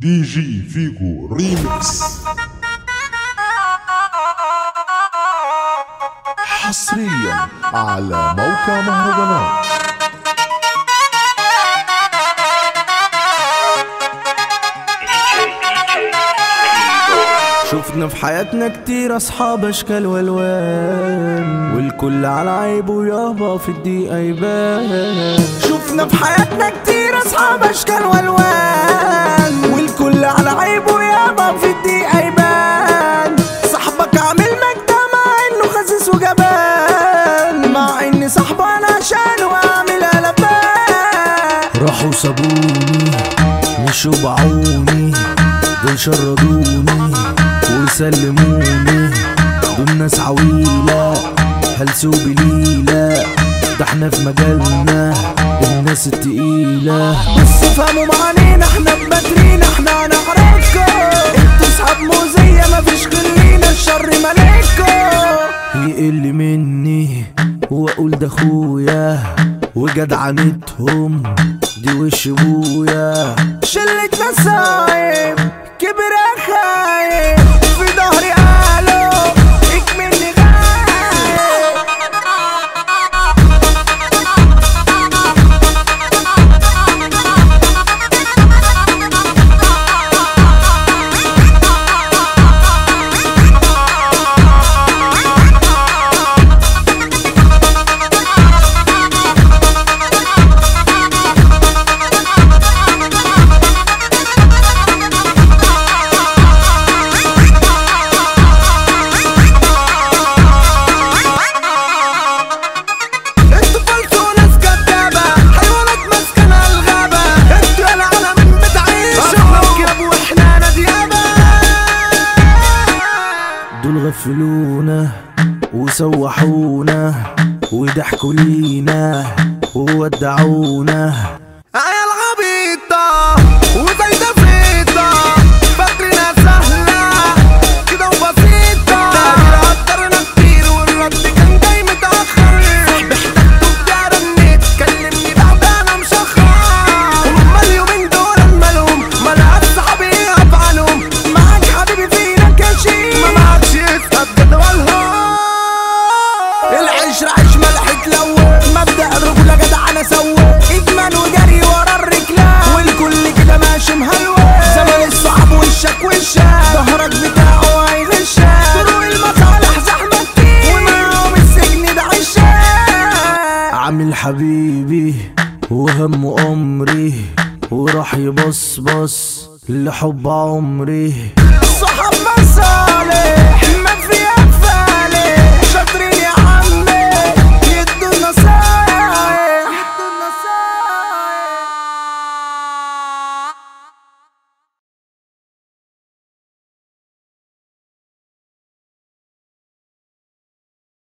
دي جي فيجو ريمكس حصريا على موقع مهرجانات شفنا في حياتنا كتير اصحاب اشكال والوان والكل على عيبه يابا في الدقيقه يبان شفنا في حياتنا كتير اصحاب اشكال والوان والكل على عيبه يابا في الدقيقه يبان صاحبك عامل مجدة مع انه خسيس وجبان مع ان صاحبه انا عشانه اعمل قلبان راحوا سابوني مشوا باعوني دول شردوني وسلموني دول ناس عويلة هلسوا بليلة ده احنا في مجالنا الناس التقيلة بس فهموا معنينا احنا بمدرينا احنا هنعرفكم انتوا صحاب مؤذية مفيش غيرنا الشر ملاكم يقل مني واقول ده اخويا وجدعنتهم دي وش ابويا شلة نصايب كبر خايب في ظهري قالوا اكملني غايب انتوا فلسوا ناس كدابة حيوانات ماسكة الغابة انتوا يا العالم بتعيشوا احنا الكلاب واحنا نديابة دول غفلونا وسوحونا وضحكوا لينا وودعونا عيال عبيطة وزايدة فيطة فاكرينها سهلة كده وبسيطة تقدير قدرنا كتير والرد كان جاي متأخر صاحبي احتجته بجرنت كلمني بعد أنا مشخر هما اليومين دول مالهم ملعب صحابي أفعالهم معاك حبيبي فينا كاشي ما معكش يسقط جدولهم العشرة عيش ملح تلون مبدأ الرجولة جدع انا سوي ادمان وجري ورا الرجلة والكل كده ماشي مهلوة زمن الصعب وشك وشك ظهرك بتاعه هيغشك طرق المصالح زحمة كتير ومعاهم السجن ده عشاق عامل حبيبي وهم عمري وراح يبصبص لحب عمري صحاب مصالح